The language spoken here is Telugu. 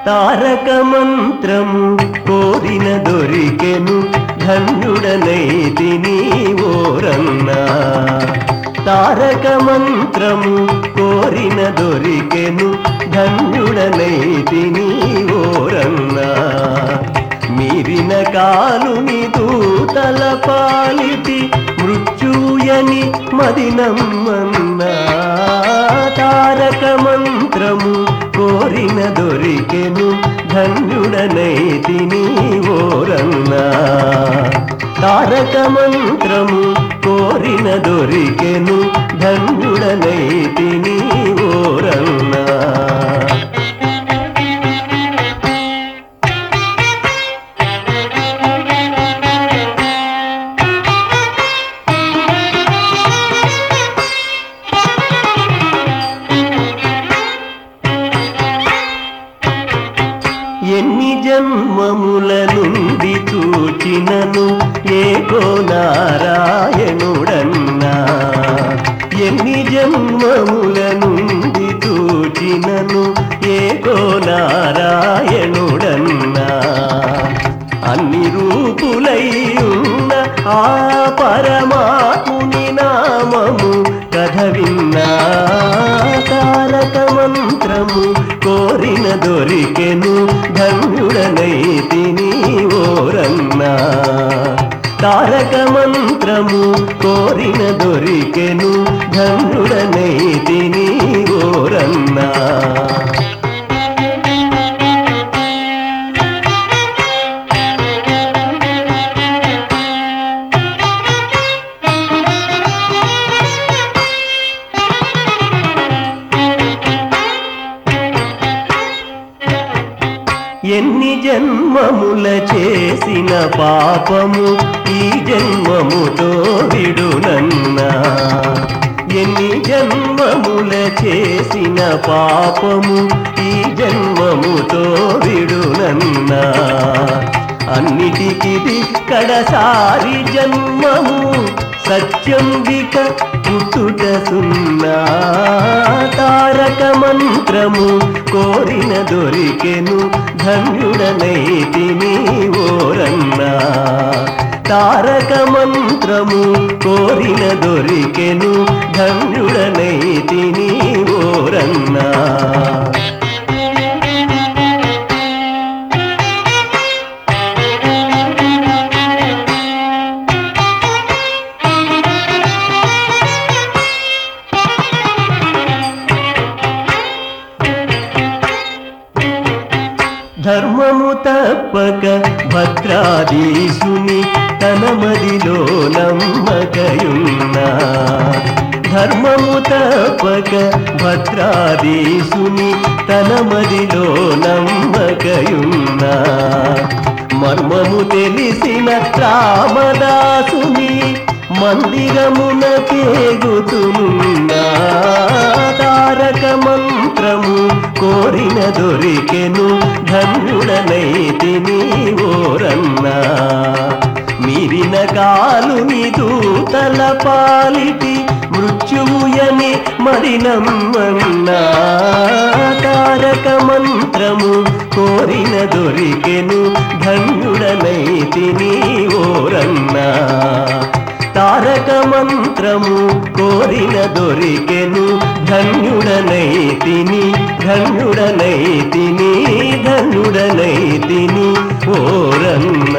తారక మంత్రము కోరిన దొరికెను ధన్యుడనైతిని ఓరన్నా తారక మంత్రము కోరిన దొరికెను ధన్యుడనైతిని ఓరన్నా మీరిన కాలుని దూతల పాలిటి మృత్యుయని మదినమ్మన్నా తారక మంత్రము కోరిన దొరికెను ధన్యుడనైతిని ఓరన్నా తారక మంత్రము కోరిన దొరికెను ధన్యుడనైతిని ఓరన్నా ఎన్ని జన్మముల నుండి చూచినను ఏకో నారాయణుడన్నా ఎన్ని జన్మముల నుండి చూచినను ఏకో నారాయణుడన్నా అన్ని రూపులై ఉన్న ఆ పరమాత్ముని నామము కథ విన్నా తారక మంత్రము కోరిన దొరికెను ధన్యుడనైతిని ఓరన్నా తారక మంత్రము కోరిన దొరికెను ధన్యుడనైతిని ఓరన్నా ఎన్ని జన్మముల చేసిన పాపము ఈ జన్మముతో విడునన్నా ఎన్ని జన్మముల చేసిన పాపము ఈ జన్మముతో విడునన్నా అన్నిటికిది కడసారి జన్మము సత్యం విక పుట్టుట సున్నా తారక మంత్రము కోరిన దొరికెను ధన్యుడనైతిని ఓరన్నా తారక మంత్రము కోరిన దొరికెను ధన్యుడనైతిని ఓరన్నా ధర్మము తప్పక భద్రాదీశుని తన మదిలో నమ్మకయున్నా ధర్మము తప్పక భద్రాదీశుని తన మదిలో నమ్మకయున్నా మర్మము తెలిసిన రామదాసుని మందిరమున పేగుతున్నా తారక మంత్రము కోరిన దొరికెను ధన్యుడనైతిని ఓరన్నా మీరిన కాలుని దూతల పాలిటి మృత్యుయని మరినమ్మన్నా తారక మంత్రము కోరిన దొరికెను ధన్యుడనైతిని ఓరన్నా తారక మంత్రము కోరిన దొరికెను ధన్యుడనైతిని ధన్యుడనైతిని ధన్యుడనైతిని ఓరన్నా